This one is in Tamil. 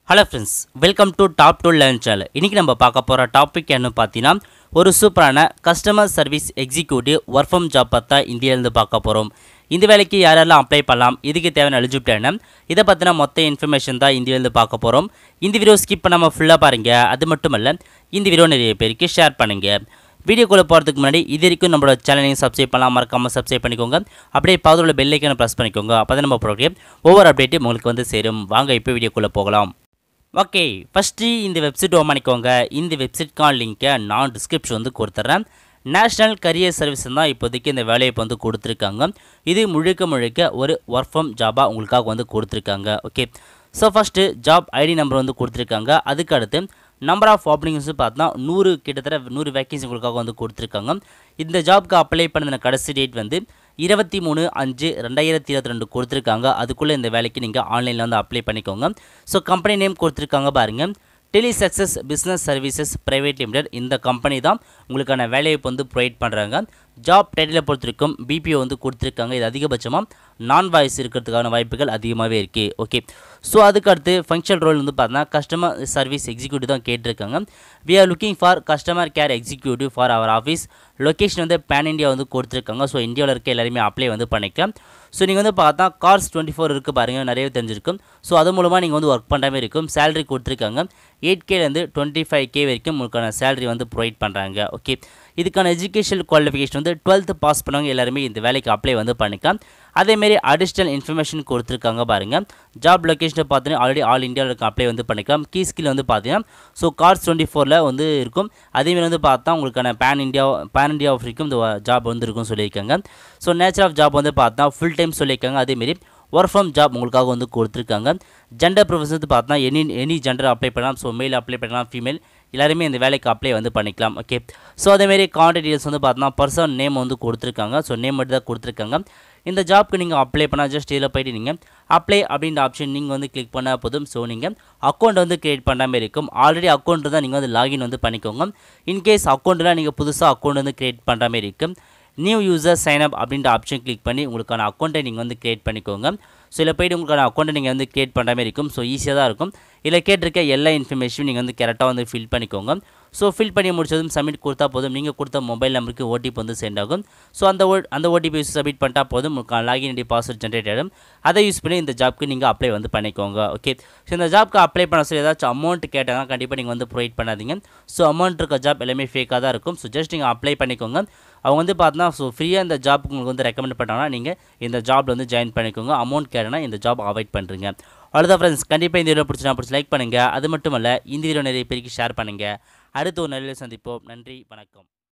hello friends welcome to top to learn channel இன்றைக்கி நம்ம பார்க்க போகிற டாபிக் என்ன பார்த்தீங்கன்னா ஒரு சூப்பரான customer service executive work from job பார்த்தா இந்தியாவிலேருந்து பார்க்க போகிறோம் இந்த வேலைக்கு யாரெல்லாம் அப்ளை பண்ணலாம் இதுக்கு தேவையான எலிஜிபிலிட்டி என்ன இதை பற்றின மொத்த இன்ஃபர்மேஷன் தான் இந்தியாவிலேருந்து பார்க்க போகிறோம் இந்த வீடியோ ஸ்கிப் பண்ணாமல் ஃபுல்லாக பாருங்கள் அது மட்டும் இல்லை இந்த வீடியோ நிறைய பேருக்கு ஷேர் பண்ணுங்கள் வீடியோக்குள்ளே போகிறதுக்கு முன்னாடி இது வரைக்கும் நம்மளோட சேனலையும் சப்ஸ்கிரைப் பண்ணலாம் மறக்காமல் சப்ஸ்கிரைப் பண்ணிக்கோங்க அப்படியே பக்கத்தில் பெல் ஐக்கனை ப்ரெஸ் பண்ணிக்கோங்க அப்போ தான் நம்ம போடக்கூடிய ஒவ்வொரு அப்டேட்டும் உங்களுக்கு வந்து சேரும் வாங்க இப்போ வீடியோக்குள்ளே போகலாம் ஓகே ஃபஸ்ட்டு இந்த வெப்சைட் ஓம் பண்ணிக்கோங்க இந்த வெப்சைட்கான லிங்க்கை நான் டிஸ்கிரிப்ஷன் வந்து கொடுத்துட்றேன் நேஷ்னல் கரியர் சர்வீஸ் தான் இப்போதைக்கு இந்த வேலையை இப்போ வந்து கொடுத்துருக்காங்க இது முழுக்க முழுக்க ஒரு ஒர்க் ஃப்ரம் ஜாபாக உங்களுக்காக வந்து கொடுத்துருக்காங்க okay so first job ID number வந்து கொடுத்துருக்காங்க அதுக்கு அடுத்து நம்பர் ஆஃப் ஓப்பனிங்ஸ் பார்த்தா நூறு கிட்டத்தட்ட நூறு வேக்கன்சி உங்களுக்காக வந்து கொடுத்துருக்காங்க இந்த ஜாப்க்கு அப்ளை பண்ண கடைசி டேட் வந்து இருபத்தி மூணு அஞ்சு ரெண்டாயிரத்தி இருபத்தி ரெண்டு கொடுத்துருக்காங்க அதுக்குள்ளே இந்த வேலைக்கு நீங்கள் ஆன்லைனில் வந்து அப்ளை பண்ணிக்கோங்க ஸோ கம்பெனி நேம் கொடுத்துருக்காங்க பாருங்கள் tele success business services private limited இந்த கம்பெனி தான் உங்களுக்கான வேலையை வந்து ப்ரொவைட் பண்ணுறாங்க ஜாப் டைட்டிலை பொறுத்திருக்கும் பிபிஓ வந்து கொடுத்துருக்காங்க இது அதிகபட்சமாக நான் வாய்ஸ் இருக்கிறதுக்கான வாய்ப்புகள் அதிகமாகவே இருக்குது ஓகே ஸோ அதுக்கு அடுத்து ஃபங்க்ஷன் ரோல் வந்து பார்த்தீங்கன்னா கஸ்டமர் சர்வீஸ் எக்ஸிக்யூட்டிவ் தான் கேட்டிருக்காங்க we are looking for customer care executive for our office location வந்து பேன் இந்தியா வந்து கொடுத்துருக்காங்க ஸோ இந்தியாவில் இருக்க எல்லாருமே அப்ளை வந்து பண்ணிக்கலாம் ஸோ நீங்கள் வந்து பார்த்தா கார்ஸ் டுவெண்ட்டி ஃபோர் இருக்குது பாருங்கள் நிறைய தெரிஞ்சிருக்கும் ஸோ அது மூலமாக நீங்கள் வந்து ஒர்க் பண்ணுற மாதிரி இருக்கும் சேலரி கொடுத்துருக்காங்க எயிட் கேலேருந்து டுவெண்ட்டி ஃபைவ் கே வரைக்கும் உங்களுக்கான சேலரி வந்து ப்ரொவைட் பண்ணுறாங்க ஓகே இதுக்கான எஜுகேஷன் குவாலிஃபிகேஷன் வந்து டுவெல்த்து பாஸ் பண்ணவங்க எல்லாருமே இந்த வேலைக்கு அப்ளை வந்து பண்ணிக்கலாம் அதேமாரி அடிஷ்னல் இன்ஃபர்மேஷன் கொடுத்துருக்காங்க பாருங்கள் ஜாப் லொக்கேஷனை பார்த்தீங்கன்னா ஆல்ரெடி ஆல் இந்தியாவில் இருக்க அப்ளை வந்து பண்ணிக்கலாம் கீ ஸ்கில் வந்து பார்த்தீங்கன்னா ஸோ கார்ஸ் டுவெண்ட்டி ஃபோரில் வந்து இருக்கும் அதேமாரி வந்து பார்த்தா உங்களுக்கான பேன் இந்தியா பேன் இந்தியா வரைக்கும் இந்த ஜாப் வந்து இருக்கும்னு சொல்லியிருக்காங்க ஸோ நேச்சர் ஆஃப் ஜாப் வந்து பார்த்தா ஃபுல் டைம் சொல்லியிருக்காங்க அதேமாரி ஒர்க் ஃப்ரம் ஜாப் உங்களுக்காக வந்து கொடுத்துருக்காங்க ஜெண்டர் ப்ரொஃபஷன் வந்து பார்த்தா எனி எனி ஜெண்டர் அப்ளை பண்ணலாம் ஸோ மேல் அப்ளை பண்ணலாம் ஃபீமேல் எல்லாருமே இந்த வேலைக்கு அப்ளை வந்து பண்ணிக்கலாம் ஓகே ஸோ அதேமாரி கான்டாக்ட் டீடைல்ஸ் வந்து பார்த்தோன்னா பர்சன் நேம் வந்து கொடுத்துருக்காங்க ஸோ நேம் மட்டும் தான் கொடுத்துருக்காங்க இந்த ஜாப்க்கு நீங்கள் அப்ளை பண்ணால் ஜஸ்ட் இதில் போயிட்டு நீங்கள் அப்ளை அப்படின்ற ஆப்ஷன் நீங்கள் வந்து கிளிக் பண்ணால் போதும் ஸோ நீங்கள் அக்கௌண்ட் வந்து க்ரியேட் பண்ண மாதிரி இருக்கும் ஆல்ரெடி அக்கௌண்ட் தான் நீங்கள் வந்து லாகின் வந்து பண்ணிக்கோங்க இன்கேஸ் அக்கௌண்ட்டில் நீங்கள் புதுசாக அக்கௌண்ட் வந்து க்ரியேட் பண்ணுற மாதிரி இருக்கும் நியூ யூசர் சைன் அப் அப்படின்ற ஆப்ஷன் கிளிக் பண்ணி உங்களுக்கான அக்கௌண்ட்டை நீங்கள் வந்து க்ரியேட் பண்ணிக்கோங்க ஸோ இதில் போய்ட்டு உங்களுக்கான அக்கௌண்ட்டை நீங்கள் வந்து க்ரியேட் பண்ணுற மாதிரி இருக்கும் ஸோ ஈஸியாக தான் இருக்கும் இதில் கேட்டிருக்க எல்லா இன்ஃபர்மேஷனும் நீங்கள் வந்து கரெக்டாக வந்து ஃபில் பண்ணிக்கோங்க ஸோ ஃபில் பண்ணி முடிச்சதும் சப்மிட் கொடுத்தா போதும் நீங்கள் கொடுத்த மொபைல் நம்பருக்கு ஓடிபி வந்து சென்ட் ஆகும் ஸோ அந்த ஓ அந்த ஓடிபி யூஸ் சப்மிட் பண்ணிட்டா போதும் உங்களுக்கு லாகின் ஐடி பாஸ்வேர்ட் ஜென்ரேட் ஆகிடும் அதை யூஸ் பண்ணி இந்த ஜாப்க்கு நீங்கள் அப்ளை வந்து பண்ணிக்கோங்க ஓகே ஸோ இந்த ஜாப்க்கு அப்ளை பண்ண சொல்லி ஏதாச்சும் அமௌண்ட் கேட்டாங்கன்னா கண்டிப்பாக நீங்கள் வந்து ப்ரொவைட் பண்ணாதீங்க ஸோ அமௌண்ட் இருக்க ஜாப் எல்லாமே ஃபேக்காக தான் இருக்கும் ஸோ ஜஸ்ட் நீங்கள் அப்ளை பண்ணிக்கோங்க அவங்க வந்து பார்த்தீங்கன்னா ஸோ ஃப்ரீயாக இந்த ஜாப்புக்கு உங்களுக்கு வந்து ரெக்கமெண்ட் பண்ணாங்கன்னா நீங்கள் இந்த ஜாப்பில் வந்து ஜாயின் பண்ணிக்கோங்க அமௌண்ட் கேட்டனா இந்த ஜாப் அவாய்ட் பண்ணுறீங்க அவ்வளோதான் ஃப்ரெண்ட்ஸ் கண்டிப்பாக இந்த வீடியோ பிடிச்சினா பிடிச்சி லைக் பண்ணுங்கள் அது மட்டும் இல்லை இந்த வீடியோ நிறைய பேருக்கு ஷேர் பண்ணுங்கள் அடுத்து ஒரு நல்ல சந்திப்போம் நன்றி வணக்கம்